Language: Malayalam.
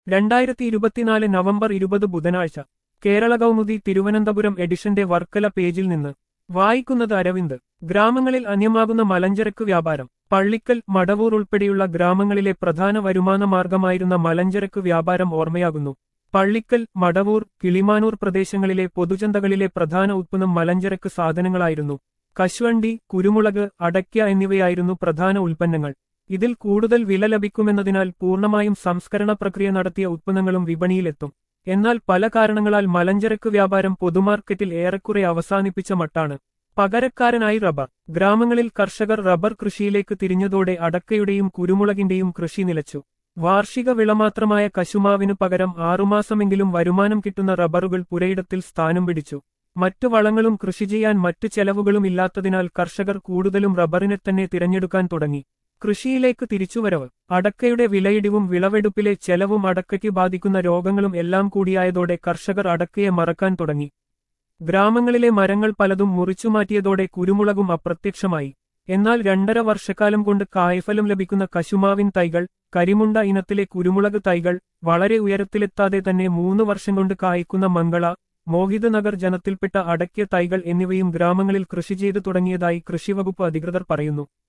രണ്ടായിരത്തി ഇരുപത്തിനാല് നവംബർ ഇരുപത് ബുധനാഴ്ച കേരള കൗമുദി തിരുവനന്തപുരം എഡിഷന്റെ വർക്കല പേജിൽ നിന്ന് വായിക്കുന്നത് അരവിന്ദ് ഗ്രാമങ്ങളിൽ അന്യമാകുന്ന മലഞ്ചരക്ക് വ്യാപാരം പള്ളിക്കൽ മടവൂർ ഉൾപ്പെടെയുള്ള ഗ്രാമങ്ങളിലെ പ്രധാന വരുമാന മാർഗമായിരുന്ന മലഞ്ചരക്ക് വ്യാപാരം ഓർമ്മയാകുന്നു പള്ളിക്കൽ മടവൂർ കിളിമാനൂർ പ്രദേശങ്ങളിലെ പൊതുചന്തകളിലെ പ്രധാന ഉത്പന്നം മലഞ്ചരക്ക് സാധനങ്ങളായിരുന്നു കശുവണ്ടി കുരുമുളക് അടയ്ക്ക എന്നിവയായിരുന്നു പ്രധാന ഉൽപ്പന്നങ്ങൾ ഇതിൽ കൂടുതൽ വില ലഭിക്കുമെന്നതിനാൽ പൂർണ്ണമായും സംസ്കരണ പ്രക്രിയ നടത്തിയ ഉത്പന്നങ്ങളും വിപണിയിലെത്തും എന്നാൽ പല കാരണങ്ങളാൽ മലഞ്ചരക്ക് വ്യാപാരം പൊതുമാർക്കറ്റിൽ ഏറെക്കുറെ അവസാനിപ്പിച്ച മട്ടാണ് പകരക്കാരനായി റബ്ബർ ഗ്രാമങ്ങളിൽ കർഷകർ റബ്ബർ കൃഷിയിലേക്ക് തിരിഞ്ഞതോടെ അടക്കയുടെയും കുരുമുളകിന്റെയും കൃഷി നിലച്ചു വാർഷിക വിളമാത്രമായ കശുമാവിനു പകരം ആറുമാസമെങ്കിലും വരുമാനം കിട്ടുന്ന റബ്ബറുകൾ പുരയിടത്തിൽ സ്ഥാനം പിടിച്ചു മറ്റു വളങ്ങളും കൃഷി ചെയ്യാൻ മറ്റു ചെലവുകളും ഇല്ലാത്തതിനാൽ കർഷകർ കൂടുതലും റബ്ബറിനെ തന്നെ തിരഞ്ഞെടുക്കാൻ തുടങ്ങി കൃഷിയിലേക്ക് തിരിച്ചുവരവ് അടക്കയുടെ വിലയിടിവും വിളവെടുപ്പിലെ ചെലവും അടക്കയ്ക്ക് ബാധിക്കുന്ന രോഗങ്ങളും എല്ലാം കൂടിയായതോടെ കർഷകർ അടക്കയെ മറക്കാൻ തുടങ്ങി ഗ്രാമങ്ങളിലെ മരങ്ങൾ പലതും മുറിച്ചുമാറ്റിയതോടെ കുരുമുളകും അപ്രത്യക്ഷമായി എന്നാൽ രണ്ടര വർഷക്കാലം കൊണ്ട് കായ്ഫലം ലഭിക്കുന്ന കശുമാവിൻ തൈകൾ കരിമുണ്ട ഇനത്തിലെ കുരുമുളക് തൈകൾ വളരെ ഉയരത്തിലെത്താതെ തന്നെ മൂന്ന് വർഷം കൊണ്ട് കായ്ക്കുന്ന മംഗള മോഹിതനഗർ ജനത്തിൽപ്പെട്ട അടയ്ക്ക തൈകൾ എന്നിവയും ഗ്രാമങ്ങളിൽ കൃഷി ചെയ്തു തുടങ്ങിയതായി കൃഷിവകുപ്പ് അധികൃതർ പറയുന്നു